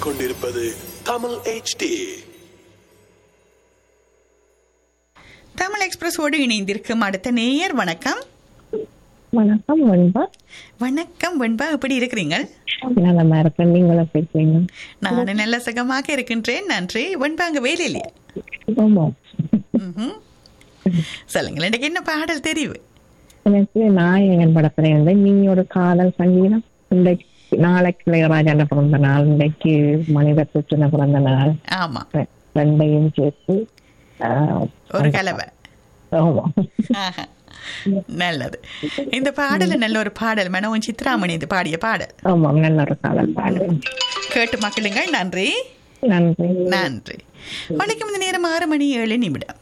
கேட்டுக்கொண்டிருப்பது தமிழ் HD தமிழ் எக்ஸ்பிரஸோடு இணைந்திருக்கும் அடுத்த நேயர் வணக்கம் வணக்கம் வெண்பா வணக்கம் வெண்பா எப்படி இருக்கிறீங்க நலமா இருக்கேன் நீங்களும் பேசுறீங்க நான் நல்ல சுகமாக இருக்கின்றேன் நன்றி வெண்பா அங்க வேலை இல்லையா ஆமா ம்ஹும். சொல்லுங்கள் எனக்கு என்ன பாடல் தெரிவு எனக்கு நாயகன் படத்துல இருந்து நீ ஒரு காதல் சங்கீதம் இன்றைக்கு நாளைக்கு இளையராஜான பிறந்த நாள் இன்றைக்கு மனித கிருஷ்ண பிறந்த நாள் ஆமா ரெ- ரெண்டையும் சேர்த்து ஆஹ், ஒரு கலவை ஆமா ஆஹா. நல்லது இந்த பாடல் நல்ல ஒரு பாடல் மனோன் சித்ராமணி இது பாடிய பாடல் ஆமா நல்ல ஒரு காதல் பாடு கேட்டு மக்களுங்கள் நன்றி நன்றி நன்றி வணக்கம் இந்த நேரம் ஆறு மணி ஏழு நிமிடம்